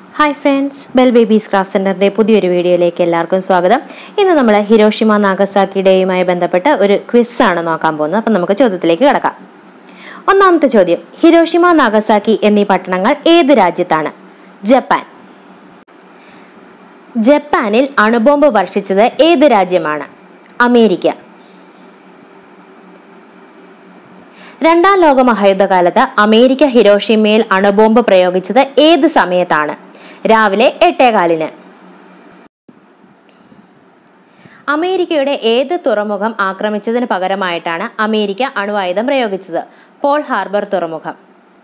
hi friends bell babies craft സെൻറ്ററിൻ്റെ പുതിയൊരു വീഡിയോയിലേക്ക് എല്ലാവർക്കും സ്വാഗതം ഇന്ന് നമ്മൾ ഹിരോഷിമ നാഗസാക്കി ഡേയുമായി ബന്ധപ്പെട്ട ഒരു ക്വിസ്സാണ് നോക്കാൻ പോകുന്നത് അപ്പം നമുക്ക് ചോദ്യത്തിലേക്ക് കിടക്കാം ഒന്നാമത്തെ ചോദ്യം ഹിരോഷിമ നാഗസാക്കി എന്നീ പട്ടണങ്ങൾ ഏത് രാജ്യത്താണ് ജപ്പാൻ ജപ്പാനിൽ അണുബോംബ് വർഷിച്ചത് ഏത് രാജ്യമാണ് അമേരിക്ക രണ്ടാം ലോക മഹായുദ്ധകാലത്ത് അമേരിക്ക ഹിരോഷിമയിൽ അണുബോംബ് പ്രയോഗിച്ചത് ഏത് സമയത്താണ് രാവിലെ എട്ടേകാലിന് അമേരിക്കയുടെ ഏത് തുറമുഖം ആക്രമിച്ചതിന് പകരമായിട്ടാണ് അമേരിക്ക അണുവായുധം പ്രയോഗിച്ചത് പോൾ ഹാർബർ തുറമുഖം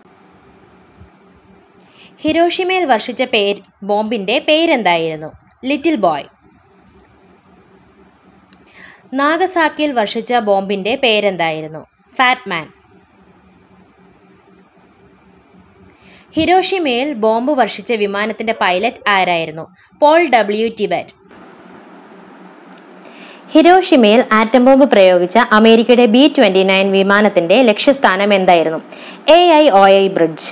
ഹിരോഷിമയിൽ വർഷിച്ച പേര് ബോംബിന്റെ പേരെന്തായിരുന്നു ലിറ്റിൽ ബോയ് നാഗസാക്കിയിൽ വർഷിച്ച ബോംബിന്റെ പേരെന്തായിരുന്നു ഫാറ്റ്മാൻ ഹിരോഷിമയിൽ ബോംബ് വർഷിച്ച വിമാനത്തിന്റെ പൈലറ്റ് ആരായിരുന്നു പോൾ ഡബ്ല്യു ടിബറ്റ് ഹിരോഷിമയിൽ ആറ്റം ബോംബ് പ്രയോഗിച്ച അമേരിക്കയുടെ ബി ട്വന്റി നയൻ വിമാനത്തിന്റെ ലക്ഷ്യസ്ഥാനം എന്തായിരുന്നു Aioi bridge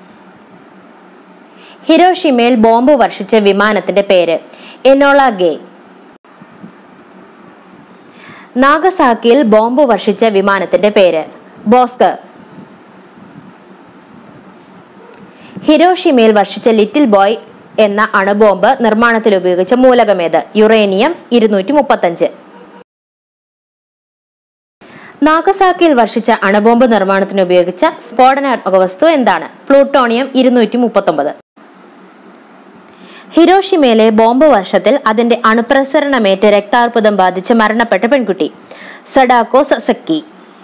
ഹിരോഷിമയിൽ ബോംബ് വർഷിച്ച വിമാനത്തിന്റെ പേര് എനോള ഗേ നാഗസാക്കിയിൽ ബോംബ് വർഷിച്ച വിമാനത്തിന്റെ പേര് ബോസ്കർ ഹിരോഷിമയിൽ വർഷിച്ച ലിറ്റിൽ ബോയ് എന്ന അണുബോംബ് നിർമ്മാണത്തിൽ ഉപയോഗിച്ച മൂലകമേത് യുറേനിയം ഇരുന്നൂറ്റി മുപ്പത്തഞ്ച് നാഗസാക്കിയിൽ വർഷിച്ച അണുബോംബ് നിർമ്മാണത്തിന് ഉപയോഗിച്ച സ്ഫോടനാത്മക വസ്തു എന്താണ് പ്ലൂട്ടോണിയം ഇരുന്നൂറ്റി മുപ്പത്തൊമ്പത് ഹിരോഷിമയിലെ ബോംബ് വർഷത്തിൽ അതിന്റെ അണുപ്രസരണമേറ്റ് രക്താർബുദം ബാധിച്ച് മരണപ്പെട്ട പെൺകുട്ടി സഡാക്കോ സസക്കി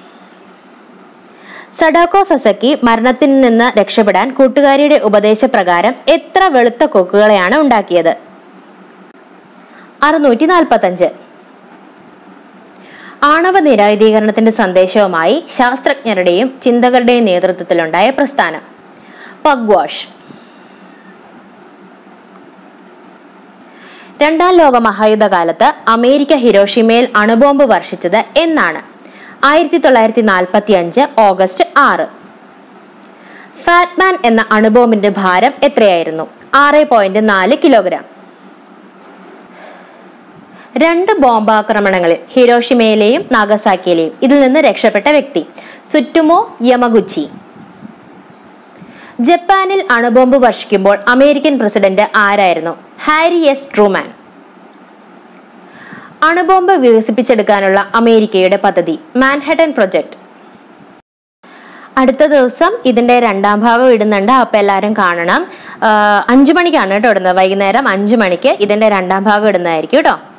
സഡാക്കോ സസക്കി മരണത്തിൽ നിന്ന് രക്ഷപ്പെടാൻ കൂട്ടുകാരിയുടെ ഉപദേശപ്രകാരം എത്ര വെളുത്ത കൊക്കുകളെയാണ് ഉണ്ടാക്കിയത് അറുന്നൂറ്റി നാൽപ്പത്തഞ്ച് ആണവ നിരായുധീകരണത്തിന്റെ സന്ദേശവുമായി ശാസ്ത്രജ്ഞരുടെയും ചിന്തകരുടെയും നേതൃത്വത്തിലുണ്ടായ പ്രസ്ഥാനം പഗ്വാഷ് രണ്ടാം ലോക മഹായുദ്ധകാലത്ത് അമേരിക്ക ഹിരോഷിമയിൽ അണുബോംബ് വർഷിച്ചത് എന്നാണ് ആയിരത്തി തൊള്ളായിരത്തി നാൽപ്പത്തി അഞ്ച് ഓഗസ്റ്റ് ആറ് ഫാറ്റ്മാൻ എന്ന അണുബോംബിന്റെ ഭാരം എത്രയായിരുന്നു ആറ് പോയിന്റ് നാല് കിലോഗ്രാം രണ്ട് ബോംബാക്രമണങ്ങളിൽ ഹിരോഷിമയിലെയും നാഗസാക്കിയിലെയും ഇതിൽ നിന്ന് രക്ഷപ്പെട്ട വ്യക്തി സുറ്റുമോ യമഗുച്ചി ജപ്പാനിൽ അണുബോംബ് വർഷിക്കുമ്പോൾ അമേരിക്കൻ പ്രസിഡന്റ് ആരായിരുന്നു ഹാരി എസ് ട്രൂമാൻ അണുബോംബ് വികസിപ്പിച്ചെടുക്കാനുള്ള അമേരിക്കയുടെ പദ്ധതി മാൻഹട്ടൻ പ്രൊജക്ട് അടുത്ത ദിവസം ഇതിന്റെ രണ്ടാം ഭാഗം ഇടുന്നുണ്ട് അപ്പൊ എല്ലാവരും കാണണം ആഹ് അഞ്ചു മണിക്കാണ് കേട്ടോ ഇടുന്നത് വൈകുന്നേരം അഞ്ചു മണിക്ക് ഇതിന്റെ രണ്ടാം ഭാഗം ഇടുന്നതായിരിക്കും കേട്ടോ